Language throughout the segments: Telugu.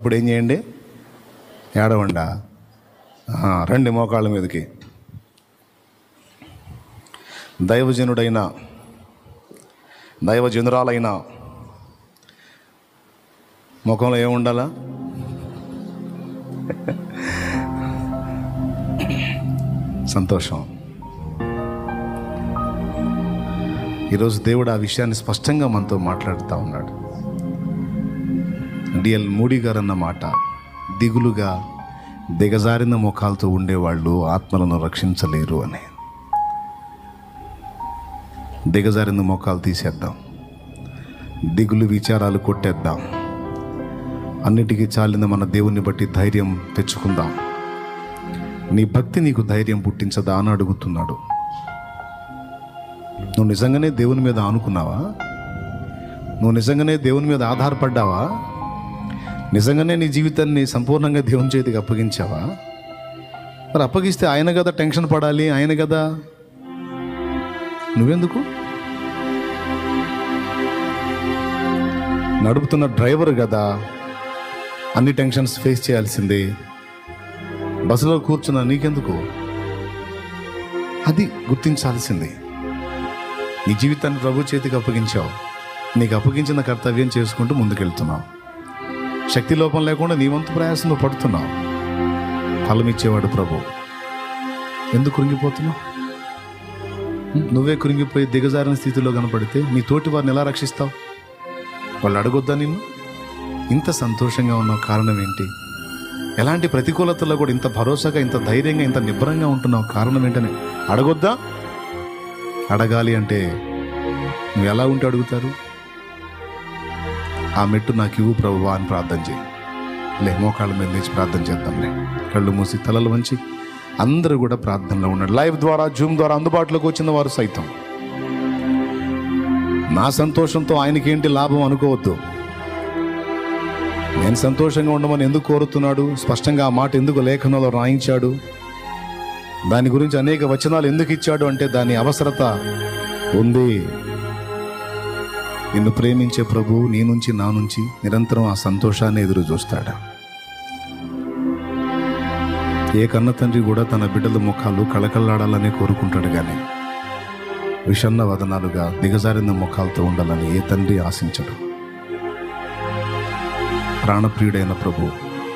ఇప్పుడు ఏం చేయండి ఏడవండా ఆహా, రండి మోకాళ్ళ మీదకి దైవజనుడైన దైవజనురాలైన ముఖంలో ఏముండాలా సంతోషం ఈరోజు దేవుడు ఆ విషయాన్ని స్పష్టంగా మనతో మాట్లాడుతూ ఉన్నాడు డిఎల్ మూడి గారు అన్న మాట దిగులుగా దిగజారిన ముఖాలతో ఉండేవాళ్ళు ఆత్మలను రక్షించలేరు అని దిగజారిన ముఖాలు తీసేద్దాం దిగులు విచారాలు కొట్టేద్దాం అన్నిటికీ చాలిన మన దేవుని బట్టి ధైర్యం తెచ్చుకుందాం నీ భక్తి నీకు ధైర్యం పుట్టించదా అని అడుగుతున్నాడు నువ్వు నిజంగానే దేవుని మీద ఆనుకున్నావా నువ్వు నిజంగానే దేవుని మీద ఆధారపడ్డావా నిజంగానే నీ జీవితాన్ని సంపూర్ణంగా దేవుని చేతికి అప్పగించావా మరి అప్పగిస్తే ఆయన కదా టెన్షన్ పడాలి ఆయన కదా నువ్వెందుకు నడుపుతున్న డ్రైవర్ కదా అన్ని టెన్షన్స్ ఫేస్ చేయాల్సిందే బస్సులో కూర్చున్న నీకెందుకు అది గుర్తించాల్సింది నీ జీవితాన్ని ప్రభు చేతికి అప్పగించావు నీకు అప్పగించిన కర్తవ్యం చేసుకుంటూ ముందుకెళ్తున్నావు శక్తి లోపం లేకుండా నీ వంతు ప్రయాసం నువ్వు పడుతున్నావు ఫలం ఇచ్చేవాడు ప్రభు ఎందుకు కృంగిపోతున్నావు నువ్వే కృంగిపోయి దిగజారిన స్థితిలో కనపడితే నీ తోటి వారిని ఎలా రక్షిస్తావు వాళ్ళు అడగొద్దా నిన్ను ఇంత సంతోషంగా ఉన్న కారణం ఏంటి ఎలాంటి ప్రతికూలతల్లో కూడా ఇంత భరోసాగా ఇంత ధైర్యంగా ఇంత నిబ్బరంగా ఉంటున్నావు కారణం ఏంటని అడగొద్దా అడగాలి అంటే నువ్వు ఎలా ఉంటే అడుగుతారు ఆ మెట్టు నాకు ఇవ్వు ప్రభువా అని ప్రార్థన చేయి లే మోకాళ్ళ మీద లేచి ప్రార్థన చేద్దాంలే కళ్ళు మూసి తలలు వంచి అందరూ కూడా ప్రార్థనలో ఉన్నాడు లైవ్ ద్వారా జూమ్ ద్వారా అందుబాటులోకి వచ్చిన వారు సైతం నా సంతోషంతో ఆయనకేంటి లాభం అనుకోవద్దు నేను సంతోషంగా ఉండమని ఎందుకు కోరుతున్నాడు స్పష్టంగా ఆ మాట ఎందుకు లేఖనంలో రాయించాడు దాని గురించి అనేక వచనాలు ఎందుకు ఇచ్చాడు అంటే దాని అవసరత ఉంది నిన్ను ప్రేమించే ప్రభు నీ నుంచి నా నుంచి నిరంతరం ఆ సంతోషాన్ని ఎదురు చూస్తాడు ఏ కన్న తండ్రి కూడా తన బిడ్డల ముఖాలు కళకళలాడాలని కోరుకుంటాడు కానీ విషన్న వదనాలుగా దిగజారిన ముఖాలతో ఉండాలని ఏ తండ్రి ఆశించడు ప్రాణప్రియుడైన ప్రభు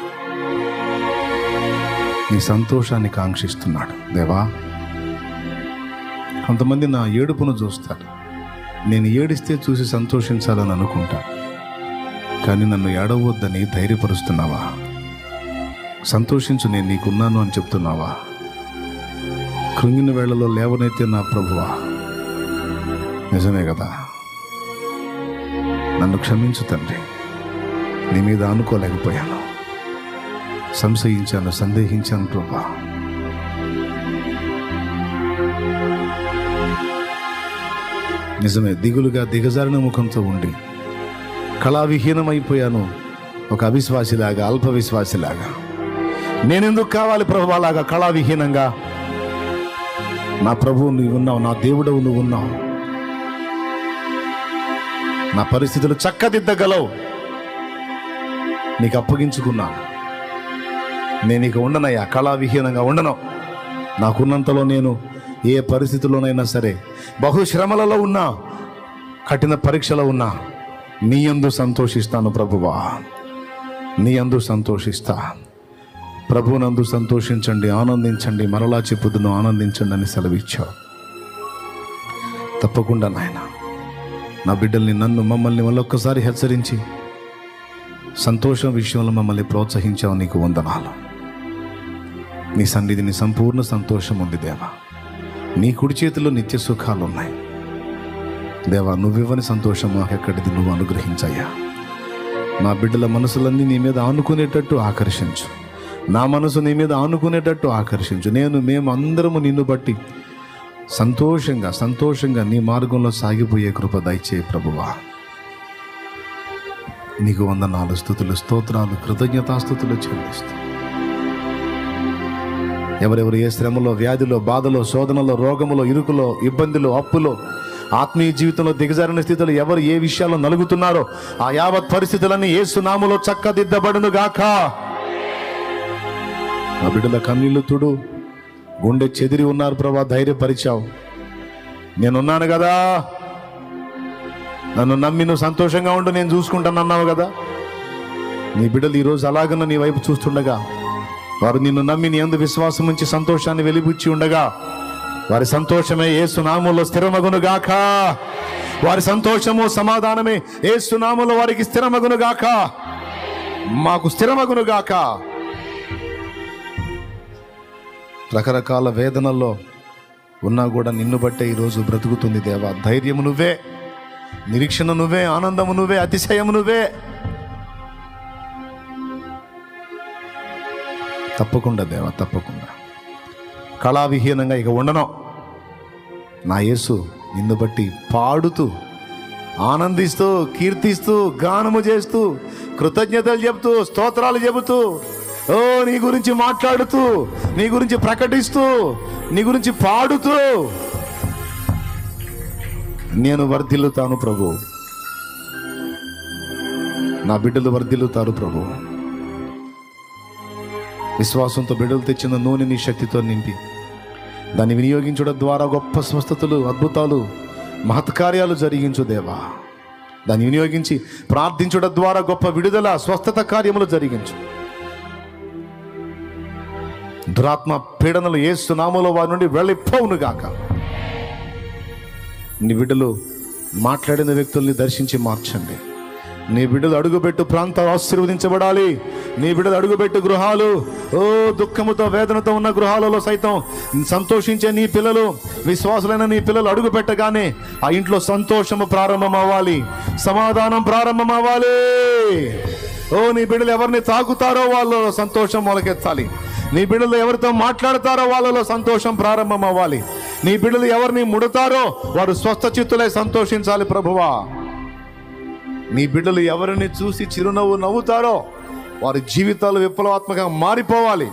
నీ సంతోషాన్ని కాంక్షిస్తున్నాడు దేవా కొంతమంది నా ఏడుపును చూస్తారు నేను ఏడిస్తే చూసి సంతోషించాలని అనుకుంటా కానీ నన్ను ఏడవద్దని ధైర్యపరుస్తున్నావా సంతోషించు నేను నీకున్నాను అని చెప్తున్నావా కృంగిన వేళలో లేవనైతే నా ప్రభువా నిజమే కదా నన్ను క్షమించు తండ్రి నీ మీద అనుకోలేకపోయాను సంశయించాను సందేహించాను ప్రభా నిజమే దిగులుగా దిగజారిన ముఖంతో ఉండి కళావిహీనమైపోయాను ఒక అవిశ్వాసిలాగా అల్ప విశ్వాసిలాగా నేనెందుకు కావాలి ప్రభు అలాగా కళావిహీనంగా నా ప్రభువు నువ్వు ఉన్నావు నా దేవుడవు నువ్వు ఉన్నావు నా పరిస్థితులు చక్కదిద్దగలవు నీకు అప్పగించుకున్నాను నేను ఇక ఉండనయ్యా కళావిహీనంగా ఉండను నాకున్నంతలో నేను ఏ పరిస్థితిలోనైనా సరే బహుశ్రమలలో ఉన్నా కఠిన పరీక్షలో ఉన్నా నీ యందు సంతోషిస్తాను ప్రభువా నీ యందు సంతోషిస్తా ప్రభునందు సంతోషించండి ఆనందించండి మరలా చెప్పుదును ఆనందించండి అని సెలవిచ్చావు తప్పకుండా నాయన నా బిడ్డల్ని నన్ను మమ్మల్ని మళ్ళొక్కసారి హెచ్చరించి సంతోషం విషయంలో మమ్మల్ని ప్రోత్సహించావు నీకు వందనాలు నీ సన్నిధిని సంపూర్ణ సంతోషం ఉంది దేవా నీ కుడి చేతిలో నిత్య సుఖాలు ఉన్నాయి దేవా నువ్వివ్వని సంతోషం మాకెక్కడిది నువ్వు అనుగ్రహించయ్యా నా బిడ్డల మనసులన్నీ నీ మీద ఆనుకునేటట్టు ఆకర్షించు నా మనసు నీ మీద ఆనుకునేటట్టు ఆకర్షించు నేను మేము అందరము నిన్ను బట్టి సంతోషంగా సంతోషంగా నీ మార్గంలో సాగిపోయే కృప దయచే ప్రభువా నీకు వందనాలు స్థుతులు స్తోత్రాలు కృతజ్ఞతాస్థుతులు చెల్లిస్తూ ఎవరెవరు ఏ శ్రమలో వ్యాధిలో బాధలో శోధనలో రోగములో ఇరుకులో ఇబ్బందిలో అప్పులో ఆత్మీయ జీవితంలో దిగజారిన స్థితిలో ఎవరు ఏ విషయాల్లో నలుగుతున్నారో ఆ యావత్ పరిస్థితులన్నీ ఏసునాములో చక్కదిద్దబడును గాక ఆ బిడ్డల కన్నీళ్లు తుడు గుండె చెదిరి ఉన్నారు ప్రభా ధైర్యపరిచావు నేనున్నాను కదా నన్ను నమ్మి నువ్వు సంతోషంగా ఉండు నేను చూసుకుంటాను అన్నావు కదా నీ బిడ్డలు ఈరోజు అలాగన్న నీ వైపు చూస్తుండగా వారు నిన్ను నమ్మి నీ అందు విశ్వాసం నుంచి సంతోషాన్ని వెలిబుచ్చి ఉండగా వారి సంతోషమే ఏ సునాములో స్థిరమగును గాక వారి సంతోషము సమాధానమే ఏ సునాములో వారికి స్థిరమగును గాక మాకు స్థిరమగును గాక రకరకాల వేదనల్లో ఉన్నా కూడా నిన్ను బట్టే ఈరోజు బ్రతుకుతుంది దేవా ధైర్యము నువ్వే నిరీక్షణ నువ్వే ఆనందము నువ్వే అతిశయము నువ్వే తప్పకుండా దేవా తప్పకుండా కళావిహీనంగా ఇక ఉండను నా యేసు నిన్ను బట్టి పాడుతూ ఆనందిస్తూ కీర్తిస్తూ గానము చేస్తూ కృతజ్ఞతలు చెబుతూ స్తోత్రాలు చెబుతూ ఓ నీ గురించి మాట్లాడుతూ నీ గురించి ప్రకటిస్తూ నీ గురించి పాడుతూ నేను వర్ధిల్లుతాను ప్రభు నా బిడ్డలు వర్ధిల్లుతారు ప్రభు విశ్వాసంతో బిడ్డలు తెచ్చిన నూనె నీ శక్తితో నింపి దాన్ని వినియోగించడం ద్వారా గొప్ప స్వస్థతలు అద్భుతాలు మహత్కార్యాలు జరిగించు దేవా దాన్ని వినియోగించి ప్రార్థించడం ద్వారా గొప్ప విడుదల స్వస్థత కార్యములు జరిగించు దురాత్మ పీడనలు ఏసు నామలో వారి నుండి వెళ్ళిపోవును గాక నీ బిడ్డలు మాట్లాడిన వ్యక్తుల్ని దర్శించి మార్చండి నీ బిడ్డలు అడుగుపెట్టు ప్రాంతాలు ఆశీర్వదించబడాలి నీ బిడ్డలు అడుగుపెట్టు గృహాలు ఓ దుఃఖముతో వేదనతో ఉన్న గృహాలలో సైతం సంతోషించే నీ పిల్లలు విశ్వాసులైన నీ పిల్లలు అడుగు పెట్టగానే ఆ ఇంట్లో సంతోషము ప్రారంభం అవ్వాలి సమాధానం ప్రారంభం అవ్వాలి ఓ నీ బిడ్డలు ఎవరిని తాకుతారో వాళ్ళలో సంతోషం మొలకెత్తాలి నీ బిడ్డలు ఎవరితో మాట్లాడతారో వాళ్ళలో సంతోషం ప్రారంభం అవ్వాలి నీ బిడ్డలు ఎవరిని ముడతారో వారు స్వస్థ చిత్తులై సంతోషించాలి ప్రభువా నీ బిడ్డలు ఎవరిని చూసి చిరునవ్వు నవ్వుతారో వారి జీవితాలు విప్లవాత్మకంగా మారిపోవాలి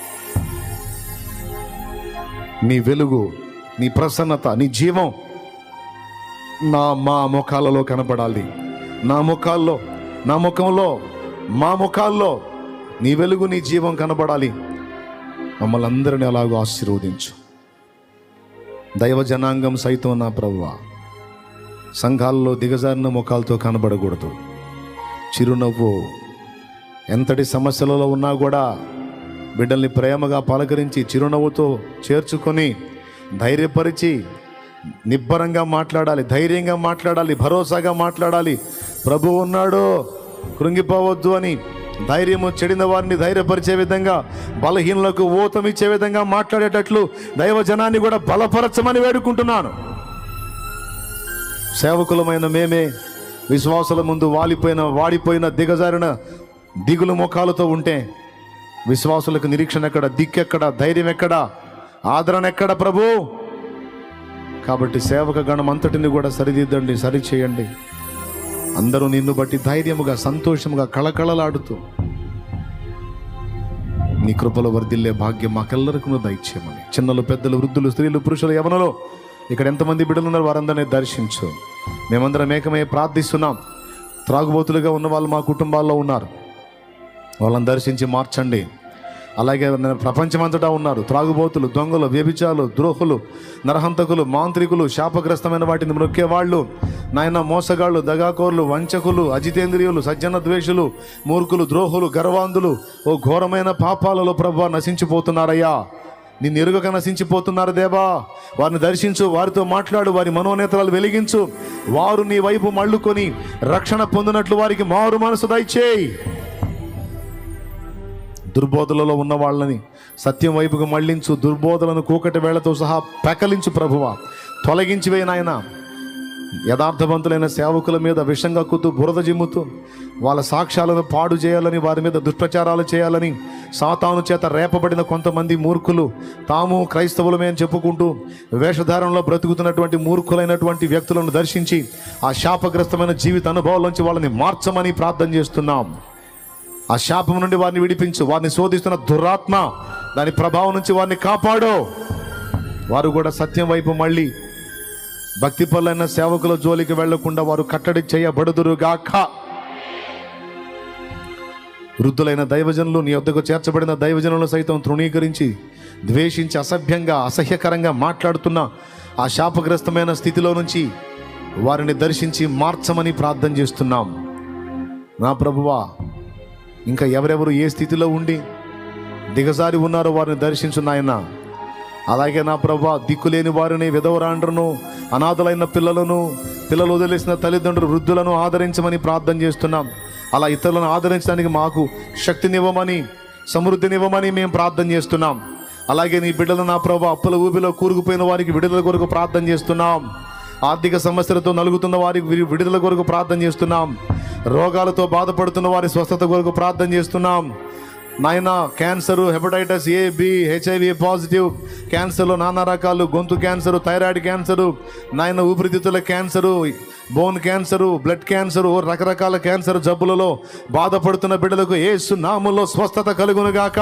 నీ వెలుగు నీ ప్రసన్నత నీ జీవం నా మా ముఖాలలో కనపడాలి నా ముఖాల్లో నా ముఖంలో మా ముఖాల్లో నీ వెలుగు నీ జీవం కనబడాలి మమ్మల్ని అందరిని అలాగూ ఆశీర్వదించు దైవ జనాంగం సైతం నా ప్రభువ సంఘాల్లో దిగజారిన ముఖాలతో కనబడకూడదు చిరునవ్వు ఎంతటి సమస్యలలో ఉన్నా కూడా బిడ్డల్ని ప్రేమగా పలకరించి చిరునవ్వుతో చేర్చుకొని ధైర్యపరిచి నిబ్బరంగా మాట్లాడాలి ధైర్యంగా మాట్లాడాలి భరోసాగా మాట్లాడాలి ప్రభు ఉన్నాడు కృంగిపోవద్దు అని ధైర్యము చెడిన వారిని ధైర్యపరిచే విధంగా బలహీనులకు ఊతమిచ్చే విధంగా మాట్లాడేటట్లు దైవ జనాన్ని కూడా బలపరచమని వేడుకుంటున్నాను సేవకులమైన మేమే విశ్వాసుల ముందు వాలిపోయిన వాడిపోయిన దిగజారిన దిగులు ముఖాలతో ఉంటే విశ్వాసులకు నిరీక్షణ ఎక్కడ దిక్కెక్కడ ధైర్యం ఎక్కడ ఆదరణ ఎక్కడ ప్రభు కాబట్టి సేవక గణం అంతటిని కూడా సరిదిద్దండి సరిచేయండి అందరూ నిన్ను బట్టి ధైర్యముగా సంతోషముగా కళకళలాడుతూ నీ కృపలో వర్ధిల్లే భాగ్యం మాకెల్లరికూ దయచేయమని చిన్నలు పెద్దలు వృద్ధులు స్త్రీలు పురుషులు యవనలో ఇక్కడ ఎంతమంది బిడ్డలు ఉన్నారు వారందరినీ దర్శించు మేమందరం ఏకమై ప్రార్థిస్తున్నాం త్రాగుబోతులుగా ఉన్న వాళ్ళు మా కుటుంబాల్లో ఉన్నారు వాళ్ళని దర్శించి మార్చండి అలాగే ప్రపంచమంతటా ఉన్నారు త్రాగుబోతులు దొంగలు వ్యభిచారులు ద్రోహులు నరహంతకులు మాంత్రికులు శాపగ్రస్తమైన వాటిని నొక్కేవాళ్ళు నాయన మోసగాళ్ళు దగాకోర్లు వంచకులు అజితేంద్రియులు సజ్జన ద్వేషులు మూర్ఖులు ద్రోహులు గర్వాంధులు ఓ ఘోరమైన పాపాలలో ప్రభు నశించిపోతున్నారయ్యా నిన్ను ఎరుగక నశించిపోతున్నారు దేవా వారిని దర్శించు వారితో మాట్లాడు వారి మనోనేత్రాలు వెలిగించు వారు నీ వైపు మళ్ళుకొని రక్షణ పొందినట్లు వారికి మారు మనసు దయచేయి దుర్బోధలలో ఉన్న వాళ్ళని సత్యం వైపుకు మళ్ళించు దుర్బోధలను కూకటి వేళతో సహా పెకలించు ప్రభువ తొలగించి వేయి నాయన యథార్థవంతులైన సేవకుల మీద విషం కక్కుతూ బురద జిమ్ముతూ వాళ్ళ సాక్ష్యాలను పాడు చేయాలని వారి మీద దుష్ప్రచారాలు చేయాలని సాతాను చేత రేపబడిన కొంతమంది మూర్ఖులు తాము క్రైస్తవులమే అని చెప్పుకుంటూ వేషధారణలో బ్రతుకుతున్నటువంటి మూర్ఖులైనటువంటి వ్యక్తులను దర్శించి ఆ శాపగ్రస్తమైన జీవిత అనుభవాల్లోంచి వాళ్ళని మార్చమని ప్రార్థన చేస్తున్నాం ఆ శాపం నుండి వారిని విడిపించు వారిని శోధిస్తున్న దురాత్మ దాని ప్రభావం నుంచి వారిని కాపాడు వారు కూడా సత్యం వైపు మళ్ళీ భక్తి పరులైన సేవకుల జోలికి వెళ్లకుండా వారు కట్టడి చేయబడుదురుగాక వృద్ధులైన దైవజనులు నీ వద్దకు చేర్చబడిన దైవజనులను సైతం తృణీకరించి ద్వేషించి అసభ్యంగా అసహ్యకరంగా మాట్లాడుతున్న ఆ శాపగ్రస్తమైన స్థితిలో నుంచి వారిని దర్శించి మార్చమని ప్రార్థన చేస్తున్నాం నా ప్రభువా ఇంకా ఎవరెవరు ఏ స్థితిలో ఉండి దిగజారి ఉన్నారో వారిని దర్శించు నాయన అలాగే నా ప్రభా దిక్కులేని వారిని విధవరాండ్రను అనాథలైన పిల్లలను పిల్లలు వదిలేసిన తల్లిదండ్రులు వృద్ధులను ఆదరించమని ప్రార్థన చేస్తున్నాం అలా ఇతరులను ఆదరించడానికి మాకు శక్తినివ్వమని సమృద్ధినివ్వమని మేము ప్రార్థన చేస్తున్నాం అలాగే నీ బిడ్డలు నా ప్రభా అప్పుల ఊబిలో కూరుకుపోయిన వారికి విడుదల కొరకు ప్రార్థన చేస్తున్నాం ఆర్థిక సమస్యలతో నలుగుతున్న వారికి వి- విడుదల కొరకు ప్రార్థన చేస్తున్నాం రోగాలతో బాధపడుతున్న వారి స్వస్థత కొరకు ప్రార్థన చేస్తున్నాం నాయన cancer hepatitis A B HIV positive క్యాన్సర్లో నానా రకాలు గొంతు క్యాన్సర్ థైరాయిడ్ క్యాన్సరు నాయన ఊపిరితిత్తుల cancer bone cancer blood cancer రకరకాల క్యాన్సర్ జబ్బులలో బాధపడుతున్న బిడ్డలకు ఏ సున్నాములో స్వస్థత కలుగునుగాక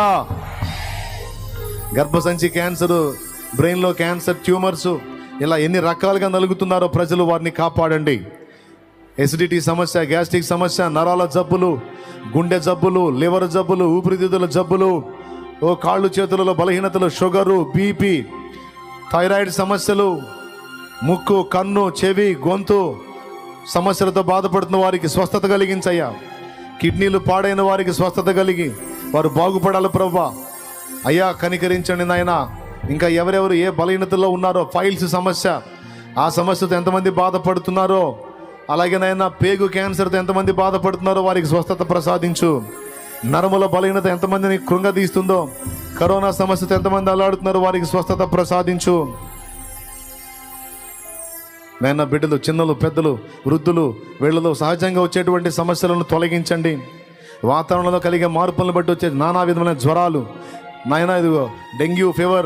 గర్భసంచి క్యాన్సరు బ్రెయిన్లో క్యాన్సర్ ట్యూమర్స్ ఇలా ఎన్ని రకాలుగా నలుగుతున్నారో ప్రజలు వారిని కాపాడండి ఎసిడిటీ సమస్య గ్యాస్ట్రిక్ సమస్య నరాల జబ్బులు గుండె జబ్బులు లివర్ జబ్బులు ఊపిరితిత్తుల జబ్బులు ఓ కాళ్ళు చేతులలో బలహీనతలు షుగరు బీపీ థైరాయిడ్ సమస్యలు ముక్కు కన్ను చెవి గొంతు సమస్యలతో బాధపడుతున్న వారికి స్వస్థత కలిగించయ్యా కిడ్నీలు పాడైన వారికి స్వస్థత కలిగి వారు బాగుపడాలి ప్రభా అయ్యా కనికరించండి నాయన ఇంకా ఎవరెవరు ఏ బలహీనతలో ఉన్నారో ఫైల్స్ సమస్య ఆ సమస్యతో ఎంతమంది బాధపడుతున్నారో అలాగే నాయన పేగు క్యాన్సర్తో ఎంతమంది బాధపడుతున్నారో వారికి స్వస్థత ప్రసాదించు నరముల బలహీనత ఎంతమందిని కృంగదీస్తుందో కరోనా సమస్యతో ఎంతమంది అల్లాడుతున్నారో వారికి స్వస్థత ప్రసాదించు నాయన బిడ్డలు చిన్నలు పెద్దలు వృద్ధులు వీళ్ళలో సహజంగా వచ్చేటువంటి సమస్యలను తొలగించండి వాతావరణంలో కలిగే మార్పులను బట్టి వచ్చే నానా విధమైన జ్వరాలు నాయన ఇదిగో డెంగ్యూ ఫీవర్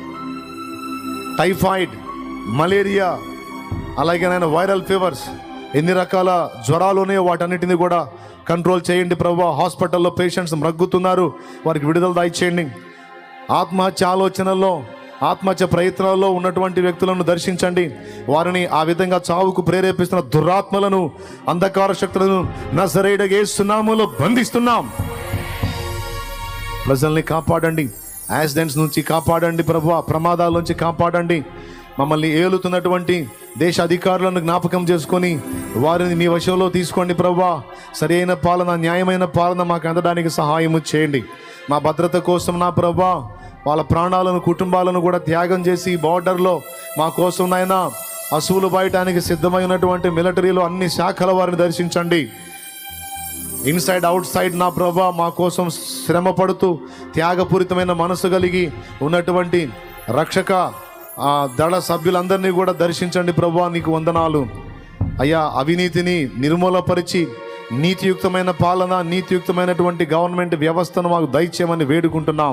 టైఫాయిడ్ మలేరియా అలాగే నాయన వైరల్ ఫీవర్స్ ఎన్ని రకాల జ్వరాలు ఉన్నాయో వాటన్నిటిని కూడా కంట్రోల్ చేయండి ప్రభు హాస్పిటల్లో పేషెంట్స్ మ్రగ్గుతున్నారు వారికి విడుదల దయచేయండి ఆత్మహత్య ఆలోచనల్లో ఆత్మహత్య ప్రయత్నాల్లో ఉన్నటువంటి వ్యక్తులను దర్శించండి వారిని ఆ విధంగా చావుకు ప్రేరేపిస్తున్న దురాత్మలను అంధకార శక్తులను నజరేడగే సునాములో బంధిస్తున్నాం ప్రజల్ని కాపాడండి యాక్సిడెంట్స్ నుంచి కాపాడండి ప్రభు ప్రమాదాల నుంచి కాపాడండి మమ్మల్ని ఏలుతున్నటువంటి దేశ అధికారులను జ్ఞాపకం చేసుకొని వారిని మీ వశంలో తీసుకోండి ప్రభా సరైన పాలన న్యాయమైన పాలన మాకు అందడానికి సహాయము చేయండి మా భద్రత కోసం నా ప్రభా వాళ్ళ ప్రాణాలను కుటుంబాలను కూడా త్యాగం చేసి బార్డర్లో మా కోసం నాయన అసువులు బయటానికి సిద్ధమైనటువంటి మిలిటరీలో అన్ని శాఖల వారిని దర్శించండి ఇన్సైడ్ అవుట్ సైడ్ నా ప్రభా మా కోసం శ్రమ పడుతూ త్యాగపూరితమైన మనసు కలిగి ఉన్నటువంటి రక్షక ఆ దళ సభ్యులందరినీ కూడా దర్శించండి ప్రభా నీకు వందనాలు అయ్యా అవినీతిని నిర్మూలపరిచి నీతియుక్తమైన పాలన నీతియుక్తమైనటువంటి గవర్నమెంట్ వ్యవస్థను మాకు దయచేయమని వేడుకుంటున్నాం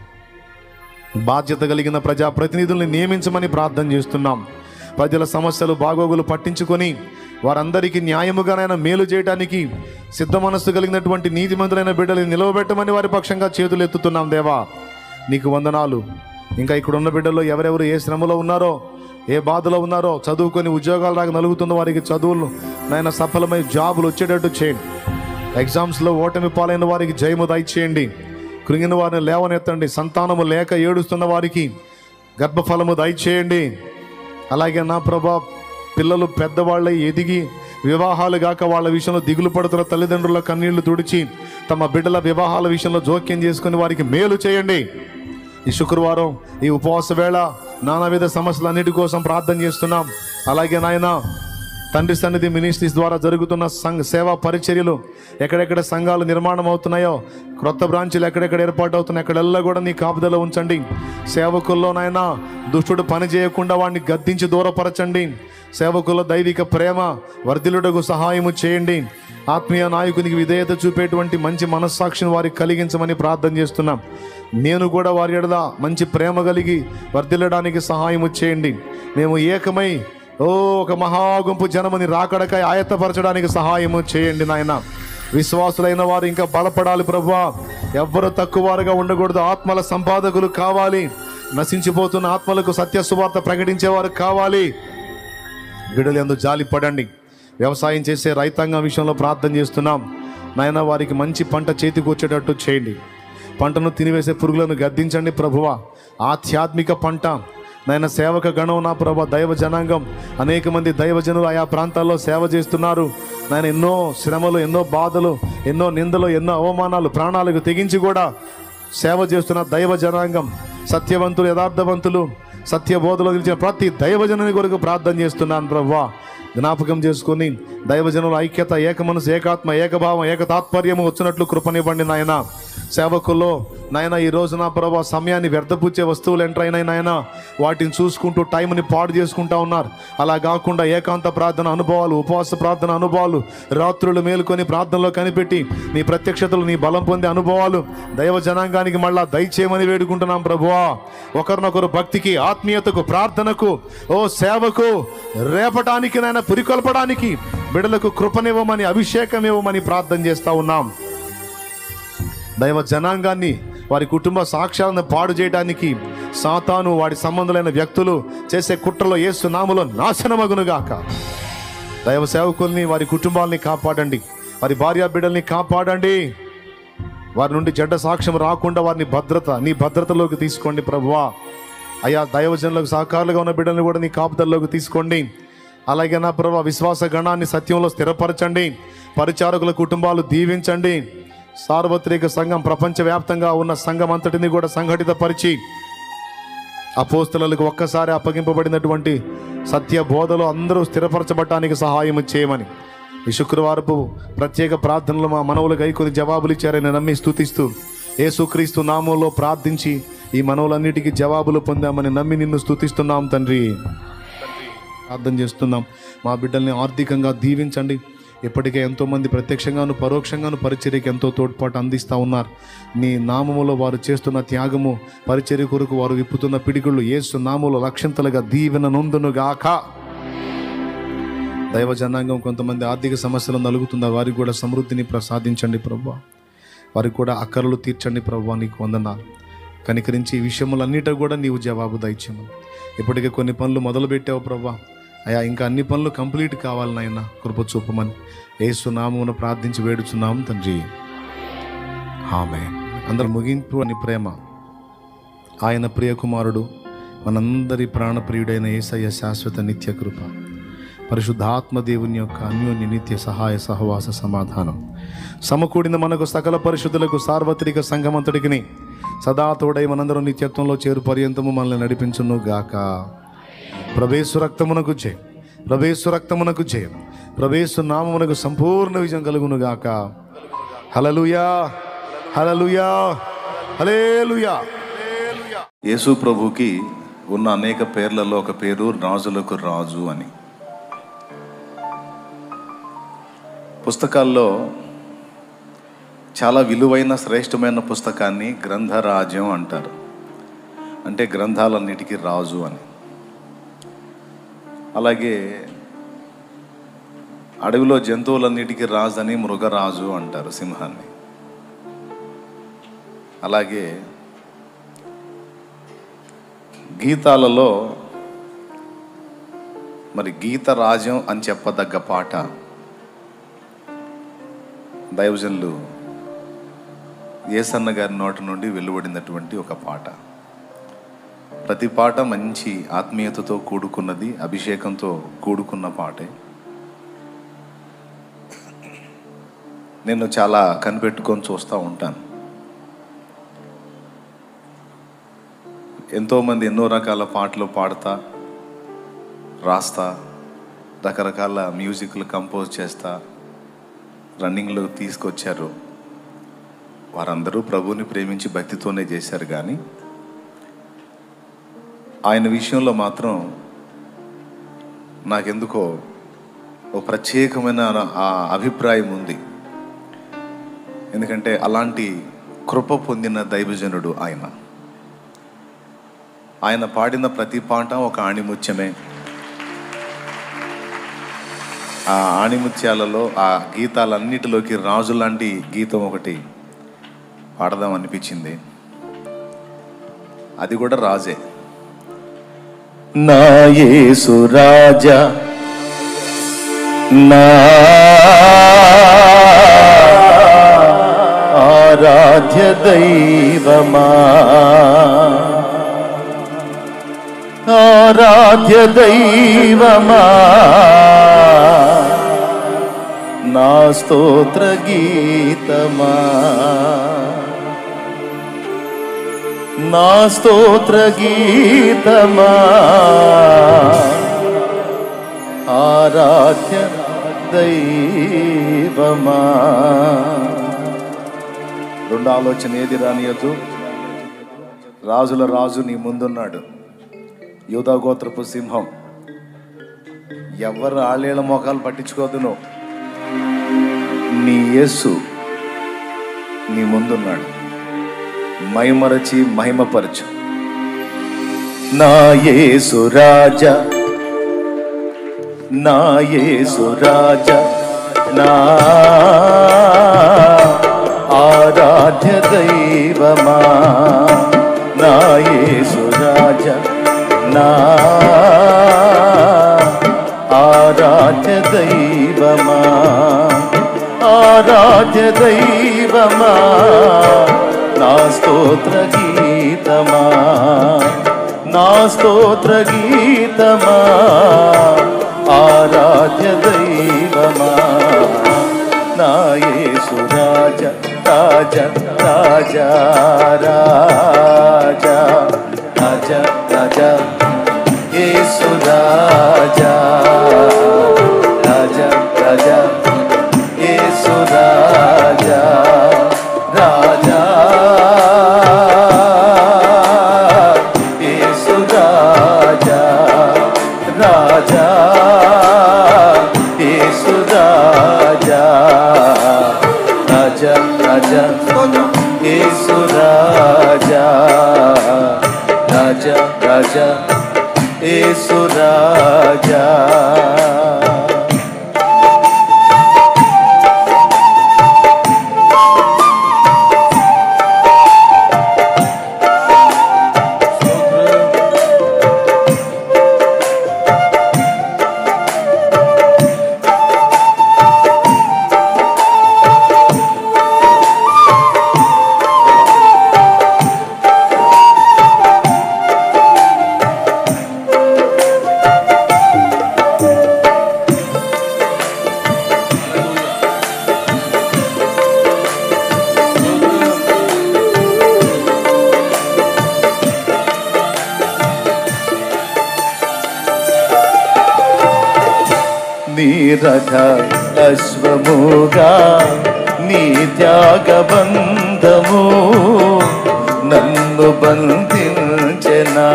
బాధ్యత కలిగిన ప్రజా ప్రతినిధుల్ని నియమించమని ప్రార్థన చేస్తున్నాం ప్రజల సమస్యలు బాగోగులు పట్టించుకొని వారందరికీ న్యాయముగానైనా మేలు చేయడానికి సిద్ధ మనస్సు కలిగినటువంటి నీతిమంతులైన బిడ్డలు నిలవబెట్టమని వారి పక్షంగా చేతులు ఎత్తుతున్నాం దేవా నీకు వందనాలు ఇంకా ఇక్కడ ఉన్న బిడ్డల్లో ఎవరెవరు ఏ శ్రమలో ఉన్నారో ఏ బాధలో ఉన్నారో చదువుకొని ఉద్యోగాలు రాక నలుగుతున్న వారికి చదువులు నాయన సఫలమై జాబులు వచ్చేటట్టు చేయండి ఎగ్జామ్స్లో ఓటమి పాలైన వారికి జయము దయచేయండి కృంగిన వారిని లేవనెత్తండి సంతానము లేక ఏడుస్తున్న వారికి గర్భఫలము దయచేయండి అలాగే నా ప్రభా పిల్లలు పెద్దవాళ్ళై ఎదిగి వివాహాలు గాక వాళ్ళ విషయంలో దిగులు పడుతున్న తల్లిదండ్రుల కన్నీళ్లు తుడిచి తమ బిడ్డల వివాహాల విషయంలో జోక్యం చేసుకుని వారికి మేలు చేయండి ఈ శుక్రవారం ఈ ఉపవాస వేళ నానావిధ సమస్యలన్నిటి కోసం ప్రార్థన చేస్తున్నాం అలాగే నాయన తండ్రి సన్నిధి మినిస్ట్రీస్ ద్వారా జరుగుతున్న సంఘ సేవా పరిచర్యలు ఎక్కడెక్కడ సంఘాలు నిర్మాణం అవుతున్నాయో క్రొత్త బ్రాంచీలు ఎక్కడెక్కడ ఏర్పాటు అవుతున్నాయి అక్కడెల్లా కూడా నీ కాపుదల ఉంచండి సేవకుల్లో నాయన దుష్టుడు పని చేయకుండా వాడిని గద్దించి దూరపరచండి సేవకుల్లో దైవిక ప్రేమ వర్ధిలుడకు సహాయము చేయండి ఆత్మీయ నాయకునికి విధేయత చూపేటువంటి మంచి మనస్సాక్షిని వారికి కలిగించమని ప్రార్థన చేస్తున్నాం నేను కూడా వారి ఎడల మంచి ప్రేమ కలిగి వర్ధిల్లడానికి సహాయము చేయండి మేము ఏకమై ఓ ఒక మహాగుంపు జనముని రాకడకై ఆయత్తపరచడానికి సహాయము చేయండి నాయన విశ్వాసులైన వారు ఇంకా బలపడాలి ప్రభువా ఎవ్వరు తక్కువగా ఉండకూడదు ఆత్మల సంపాదకులు కావాలి నశించిపోతున్న ఆత్మలకు సత్య సువార్త ప్రకటించేవారు కావాలి బిడ్డలు ఎందు జాలి పడండి వ్యవసాయం చేసే రైతాంగం విషయంలో ప్రార్థన చేస్తున్నాం నాయన వారికి మంచి పంట చేతికి వచ్చేటట్టు చేయండి పంటను తినివేసే పురుగులను గద్దించండి ప్రభువ ఆధ్యాత్మిక పంట నాయన సేవక గణం నా ప్రభ దైవ జనాంగం అనేక మంది దైవజనులు ఆయా ప్రాంతాల్లో సేవ చేస్తున్నారు నాయన ఎన్నో శ్రమలు ఎన్నో బాధలు ఎన్నో నిందలు ఎన్నో అవమానాలు ప్రాణాలకు తెగించి కూడా సేవ చేస్తున్న దైవ జనాంగం సత్యవంతులు యథార్థవంతులు సత్యబోధలో నిలిచిన ప్రతి దైవజనుని కొరకు ప్రార్థన చేస్తున్నాను ప్రవ్వా జ్ఞాపకం చేసుకుని దైవజనుల ఐక్యత ఏక మనసు ఏకాత్మ ఏకభావం ఏక తాత్పర్యము వచ్చినట్లు కృపనివ్వండి నాయన సేవకుల్లో నాయన ఈ రోజు నా ప్రభా సమయాన్ని వ్యర్థపుచ్చే వస్తువులు ఎంటర్ అయినాయి నాయన వాటిని చూసుకుంటూ టైంని పాడు చేసుకుంటా ఉన్నారు అలా కాకుండా ఏకాంత ప్రార్థన అనుభవాలు ఉపవాస ప్రార్థన అనుభవాలు రాత్రులు మేలుకొని ప్రార్థనలో కనిపెట్టి నీ ప్రత్యక్షతలు నీ బలం పొందే అనుభవాలు దైవ జనాంగానికి మళ్ళా దయచేయమని వేడుకుంటున్నాం ప్రభువా ఒకరినొకరు భక్తికి ఆత్మీయతకు ప్రార్థనకు ఓ సేవకు రేపటానికి నాయన పురికొల్పడానికి బిడలకు కృపనివ్వమని అభిషేకం ఇవ్వమని ప్రార్థన చేస్తా ఉన్నాం దైవ జనాంగాన్ని వారి కుటుంబ సాక్ష్యాలను పాడు చేయడానికి సాతాను వాడి సంబంధులైన వ్యక్తులు చేసే కుట్రలో ఏసు నాములో నాశనమగునుగాక దైవ సేవకుల్ని వారి కుటుంబాలని కాపాడండి వారి భార్య బిడ్డల్ని కాపాడండి వారి నుండి చెడ్డ సాక్ష్యం రాకుండా వారిని భద్రత నీ భద్రతలోకి తీసుకోండి ప్రభువా అయ్యా దైవజనులకు సహకారులుగా ఉన్న బిడ్డల్ని కూడా నీ కాపుదల్లోకి తీసుకోండి అలాగే నా ప్రభా విశ్వాస గణాన్ని సత్యంలో స్థిరపరచండి పరిచారకుల కుటుంబాలు దీవించండి సార్వత్రిక సంఘం ప్రపంచవ్యాప్తంగా ఉన్న సంఘం అంతటిని కూడా సంఘటితపరిచి అపోస్తలకు ఒక్కసారి అప్పగింపబడినటువంటి సత్య బోధలో అందరూ స్థిరపరచబడటానికి సహాయం చేయమని ఈ శుక్రవారపు ప్రత్యేక ప్రార్థనలు మా మనవులు గైకొని జవాబులు ఇచ్చారని నమ్మి స్తుతిస్తూ యేసుక్రీస్తు నామంలో ప్రార్థించి ఈ మనవులన్నిటికీ జవాబులు పొందామని నమ్మి నిన్ను స్తుతిస్తున్నాం తండ్రి ప్రార్థన చేస్తున్నాం మా బిడ్డల్ని ఆర్థికంగా దీవించండి ఇప్పటికే ఎంతోమంది ప్రత్యక్షంగాను పరోక్షంగాను పరిచర్యకి ఎంతో తోడ్పాటు అందిస్తూ ఉన్నారు నీ నామములో వారు చేస్తున్న త్యాగము పరిచర్య కొరకు వారు విప్పుతున్న పిడిగుళ్ళు ఏసు నామములో లక్షంతలుగా దీవెన నొందును గాక దైవ జనాంగం కొంతమంది ఆర్థిక సమస్యలు నలుగుతున్న వారికి కూడా సమృద్ధిని ప్రసాదించండి ప్రభు వారికి కూడా అక్కరలు తీర్చండి ప్రభు నీకు వందనాలు కనికరించి ఈ విషయములన్నిటి కూడా నీవు జవాబు దయచేము ఇప్పటికే కొన్ని పనులు మొదలు పెట్టావు ప్రభా అయా ఇంకా అన్ని పనులు కంప్లీట్ కావాలి నాయన కృప చూపమని ఏసు నామమును ప్రార్థించి వేడుచున్నాం తండ్రి ఆమె అందరు ముగింపు అని ప్రేమ ఆయన ప్రియకుమారుడు మనందరి ప్రాణప్రియుడైన ఏసయ్య శాశ్వత నిత్య కృప పరిశుద్ధాత్మ దేవుని యొక్క అన్యోన్య నిత్య సహాయ సహవాస సమాధానం సమకూడిన మనకు సకల పరిశుద్ధులకు సార్వత్రిక సంఘమంతటికి సదా తోడై మనందరం నిత్యత్వంలో చేరు పర్యంతము మనల్ని నడిపించును గాక ప్రవేశు రక్తమునకు జయం ప్రవేశు రక్తమునకు జయం ప్రవేశు నామమునకు సంపూర్ణ విజయం కలుగును గాక హలలుయా హలలుయా హలేలుయా యేసు ప్రభుకి ఉన్న అనేక పేర్లలో ఒక పేరు రాజులకు రాజు అని పుస్తకాల్లో చాలా విలువైన శ్రేష్టమైన పుస్తకాన్ని గ్రంథరాజ్యం అంటారు అంటే గ్రంథాలన్నిటికీ రాజు అని అలాగే అడవిలో జంతువులన్నిటికీ రాజు అని మృగరాజు అంటారు సింహాన్ని అలాగే గీతాలలో మరి గీత రాజ్యం అని చెప్పదగ్గ పాట దైవజనులు ఏసన్న గారి నోటి నుండి వెలువడినటువంటి ఒక పాట ప్రతి పాట మంచి ఆత్మీయతతో కూడుకున్నది అభిషేకంతో కూడుకున్న పాటే నేను చాలా కనిపెట్టుకొని చూస్తూ ఉంటాను ఎంతోమంది ఎన్నో రకాల పాటలు పాడతా రాస్తా రకరకాల మ్యూజిక్లు కంపోజ్ చేస్తా రన్నింగ్లో తీసుకొచ్చారు వారందరూ ప్రభువుని ప్రేమించి భక్తితోనే చేశారు కానీ ఆయన విషయంలో మాత్రం నాకెందుకో ఓ ప్రత్యేకమైన ఆ అభిప్రాయం ఉంది ఎందుకంటే అలాంటి కృప పొందిన దైవజనుడు ఆయన ఆయన పాడిన ప్రతి పాట ఒక ఆణిముత్యమే ఆ ఆణిముత్యాలలో ఆ గీతాలన్నిటిలోకి రాజు లాంటి గీతం ఒకటి పాడదాం అనిపించింది అది కూడా రాజే నా యేసు రాజా నా ఆరాధ్య దైవమా ఆరాధ్య దైవమా నా స్తోత్ర గీతమా నా స్తోత్ర గీతమా ఆరాధ్య దైవమా రెండు ఆలోచన ఏది రానియద్దు రాజుల రాజు నీ ముందున్నాడు యూదా గోత్రపు సింహం ఎవరు ఆళ్ళేళ్ళ మోకాలు పట్టించుకోదు నువ్వు నీ యేసు నీ ముందున్నాడు మైమరచి మహిమపరచు నా యేసు రాజా నా యేసు రాజా నా ఆరాధ్య దైవమా నా యేసు రాజా నా ఆరాధ్య దైవమా ఆరాధ్య దైవమా నా స్తోత్ర గీతమా నా స్తోత్ర గీతమా ఆరాధ్య దైవమా నా యేసు రాజ రాజ రాజ రాజ రాజ రాజ యేసు రాజ రాజ రాజ యేసు రాజ రాజ యేసు రాజ రాజ యేసు రాజ రాజ రాజ యేసు రాజ రాజ రాజ యేసు రాజ నీరథ అశ్వముగా నీ త్యాగబంధము నన్ను బంధించెనా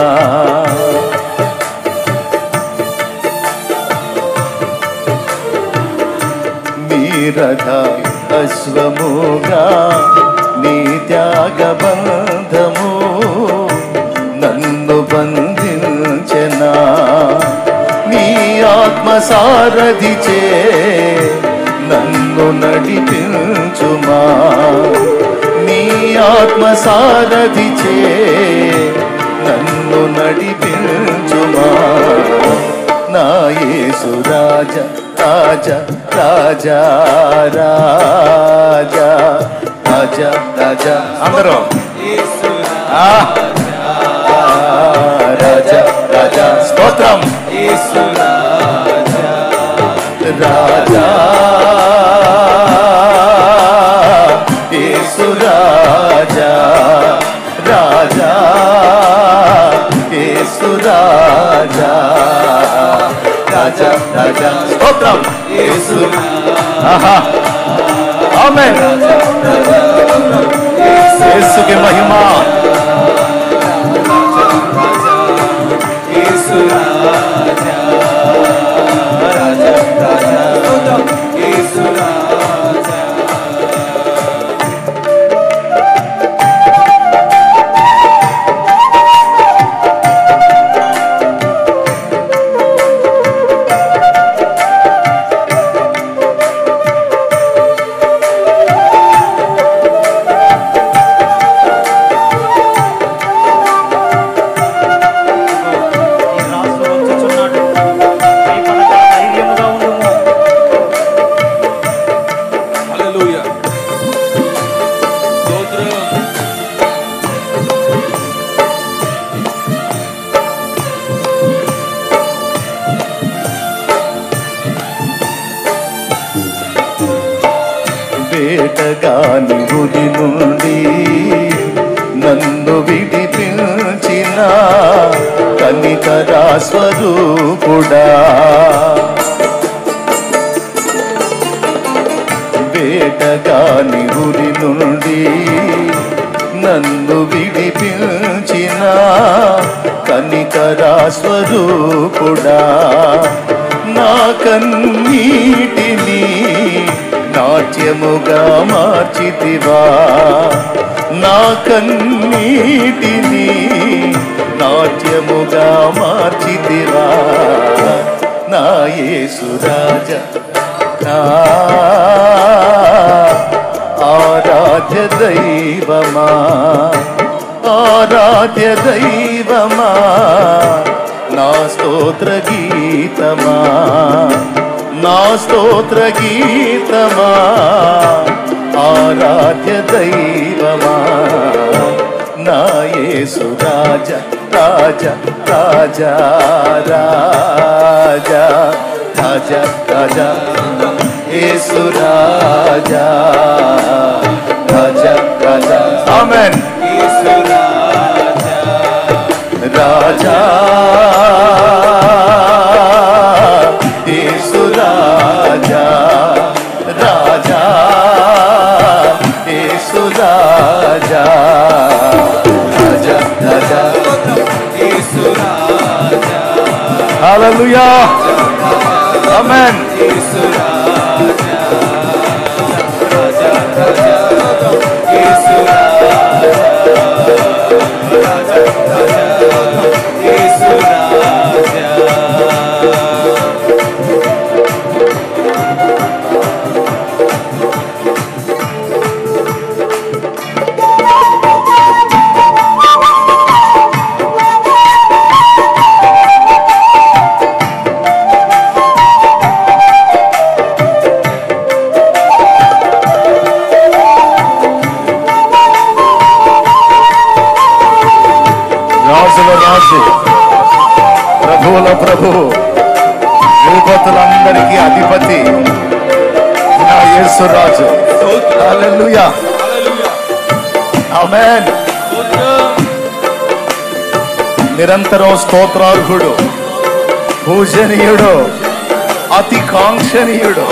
నీరథ అశ్వముగా నీ త్యాగబంధము నన్ను బంధించెనా నీ ఆత్మ సారథిచే నన్ను నడిపించుమా నీ ఆత్మ సారథిచే నన్ను నడిపించుమా నా యేసు రాజ రాజ రాజా రాజా రాజా రాజా అందరూ ఆ రాజా రాజా స్తోత్రం రాజా యేసు రాజా రాజా యేసు రాజా రాజా రాజా స్తోత్రం యేసు ఆహా ఆమేన్ యేసుకి మహిమ స్వరూపుడా వేటగాని ఉరి నుండి నన్ను విడిపించిన కనికరా స్వరూపుడా నా కన్నీటిని నాట్యముగా మార్చితివా నా కన్నీటిని నాట్యముగా మార్చితివా నా యేసురాజ నా ఆరాధ్య దైవమా ఆరాధ్య దైవమా నా స్తోత్ర గీతమా నా స్తోత్ర గీతమా ఆరాధ్య దైవమా నా యేసు రాజ రాజ రాజ రాజ రాజ రాజ యేసు రాజా రాజ రాజ ఆమెన్ రాజా యేసు రాజా రాజా యేసు రాజా రాజా రాజా హల్లెలూయా ఆమేన్ రాజుల రాజు ప్రభువుల ప్రభువు భూపతులందరికీ అధిపతి నా యేసు రాజు హల్లెలూయా ఆమేన్ నిరంతరం స్తోత్రార్హుడు పూజనీయుడు అతి కాంక్షణీయుడు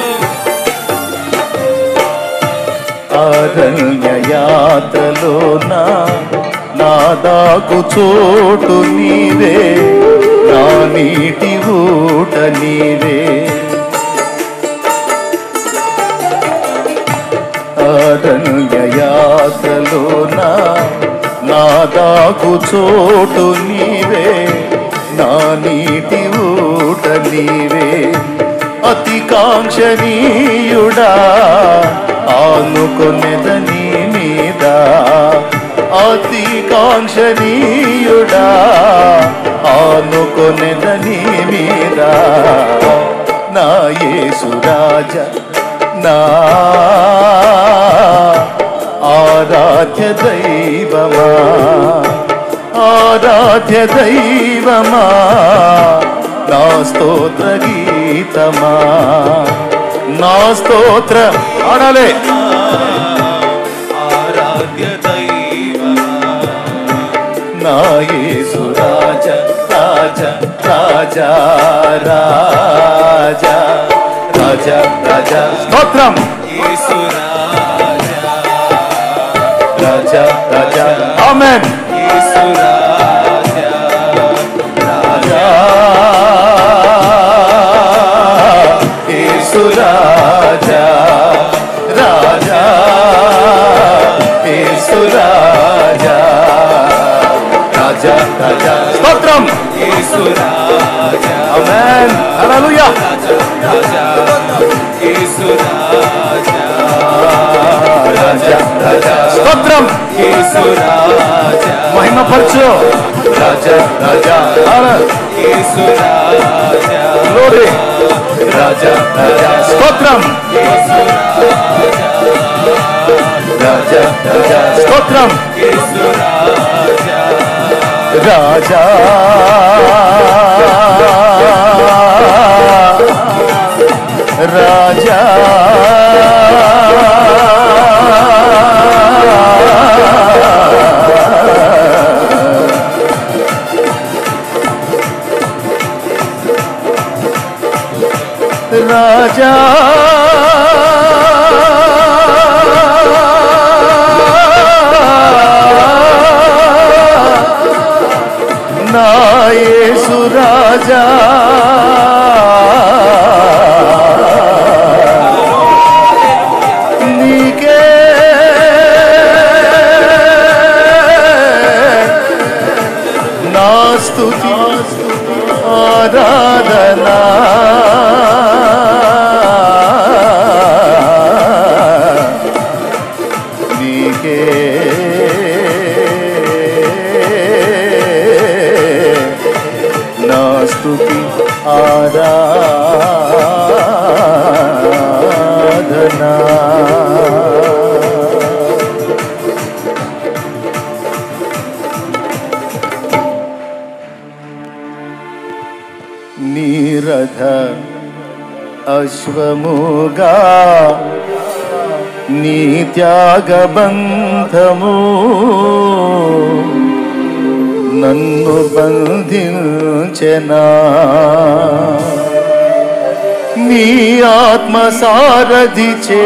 అరణ్య యాత్రలోన నా దాకు చోటు నీవే నా నీటి ఊట నీవే అరణ్య యాత్రలోన నా దాకు చోటు నీవే నా నీటి ఊట నీవే అతి కాంక్షణీయుడా ఆనుకొనెదని మీద అతి కాంక్షణీయుడా ఆనుకొనెదని మీద నా యేసు రాజ నా ఆరాధ్య దైవమా ఆరాధ్య దైవమా నా స్తోత్ర గీతమా నా స్తోత్ర ఆడాలే నా యేసు రాజ రాజ రాజ రాజ రాజ రాజ స్తోత్రం రాజ రాజ ఆమెన్ రాజా యేసు రాజా రాజా యేసు రాజా రాజా రాజా స్తోత్రం ఆమేన్ హల్లెలూయా రాజా రాజా స్తోత్రం మహిమపరచు రాజా రాజా గ్లోరీ రాజా రాజా స్తోత్రం రాజా రాజా స్తోత్రం రాజా రాజా రాజా నా యేసు రాజా నీకే నా స్తుతి ఆరాధనా నీకే నా స్తుతి ఆరాధనా నీరథ అశ్వముగా నీ త్యాగబంధము నన్ను బంధించెనా నీ ఆత్మ సారథిచే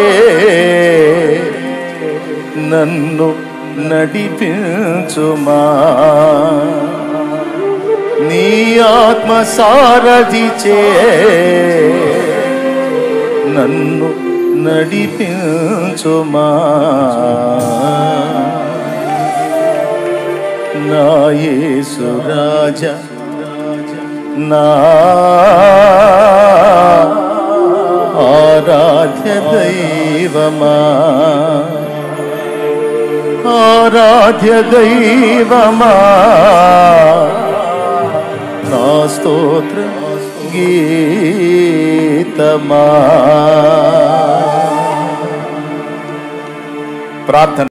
నన్ను నడిపించుమా నీ ఆత్మ సారథిచే నన్ను నడిపించుమా నా యేసు రాజా నా ఆరాధ్య దైవమా ఆరాధ్య దైవమా నా స్తోత్ర గీతమా ప్రార్థన